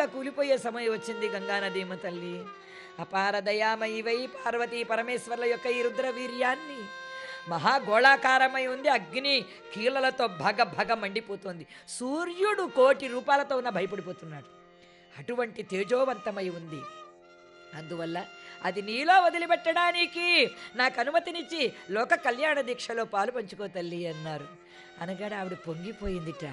కూడా కూలిపోయే సమయం వచ్చింది గంగానదీమ తల్లి అపార దయామయివై పార్వతీ పరమేశ్వర్ల యొక్క ఈ రుద్ర వీర్యాన్ని మహాగోళాకారమై ఉంది అగ్ని కీలలతో భగ భగ మండిపోతుంది సూర్యుడు కోటి రూపాలతో ఉన్న భయపడిపోతున్నాడు అటువంటి తేజోవంతమై ఉంది అందువల్ల అది నీలో వదిలిపెట్టడానికి నాకు అనుమతినిచ్చి లోక కళ్యాణ దీక్షలో పాలు పంచుకో తల్లి అన్నారు అనగానే ఆవిడ పొంగిపోయిందిట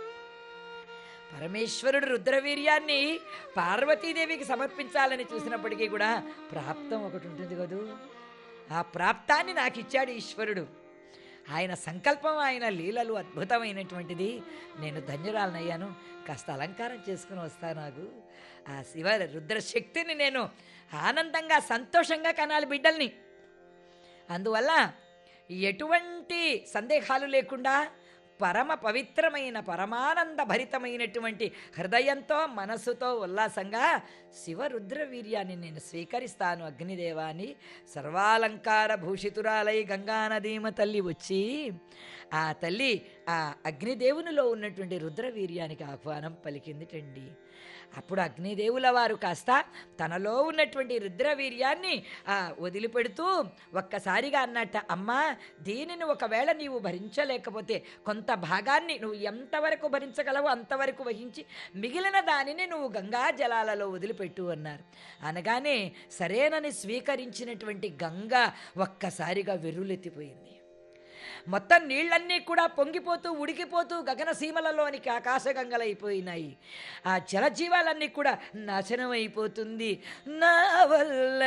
పరమేశ్వరుడు రుద్రవీర్యాన్ని పార్వతీదేవికి సమర్పించాలని చూసినప్పటికీ కూడా ప్రాప్తం ఒకటి ఉంటుంది కదూ ఆ ప్రాప్తాన్ని నాకు ఇచ్చాడు ఈశ్వరుడు ఆయన సంకల్పం ఆయన లీలలు అద్భుతమైనటువంటిది నేను ధన్యురాలనయ్యాను కాస్త అలంకారం చేసుకుని వస్తా నాకు ఆ శివ రుద్రశక్తిని నేను ఆనందంగా సంతోషంగా కనాలి బిడ్డల్ని అందువల్ల ఎటువంటి సందేహాలు లేకుండా పరమ పవిత్రమైన పరమానంద భరితమైనటువంటి హృదయంతో మనసుతో ఉల్లాసంగా శివరుద్ర వీర్యాన్ని నేను స్వీకరిస్తాను అగ్నిదేవాని సర్వాలంకార భూషితురాలై గంగానదీమ తల్లి వచ్చి ఆ తల్లి ఆ అగ్నిదేవునిలో ఉన్నటువంటి రుద్ర వీర్యానికి ఆహ్వానం పలికిందిటండి అప్పుడు అగ్నిదేవుల వారు కాస్త తనలో ఉన్నటువంటి రుద్రవీర్యాన్ని ఆ, వదిలిపెడుతూ ఒక్కసారిగా అన్నట్ట అమ్మా దీనిని ఒకవేళ నీవు భరించలేకపోతే కొంత భాగాన్ని నువ్వు ఎంతవరకు భరించగలవో అంతవరకు వహించి మిగిలిన దానిని నువ్వు గంగా జలాలలో వదిలిపెట్టు అన్నారు అనగానే సరేనని స్వీకరించినటువంటి గంగ ఒక్కసారిగా వెర్రులెత్తిపోయింది మొత్తం నీళ్ళన్నీ కూడా పొంగిపోతూ ఉడికిపోతూ గగన సీమలలోనికి ఆకాశగంగలైపోయినాయి ఆ జలజీవాలన్నీ కూడా నాశనం అయిపోతుంది నా వల్ల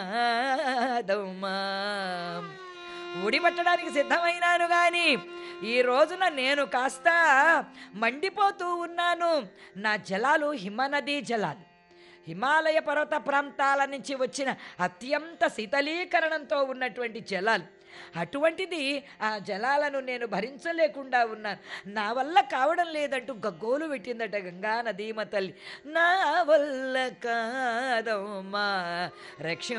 కాదమ్మా ఉడిపట్టడానికి సిద్ధమైనాను కానీ ఈ రోజున నేను కాస్త మండిపోతూ ఉన్నాను నా జలాలు హిమనదీ జలాలు హిమాలయ పర్వత ప్రాంతాల నుంచి వచ్చిన అత్యంత శీతలీకరణంతో ఉన్నటువంటి జలాలు అటువంటిది ఆ జలాలను నేను భరించలేకుండా ఉన్నాను నా వల్ల కావడం లేదంటూ గగ్గోలు పెట్టిందట గంగా నదీమ తల్లి నా వల్ల కాదమ్మా రక్ష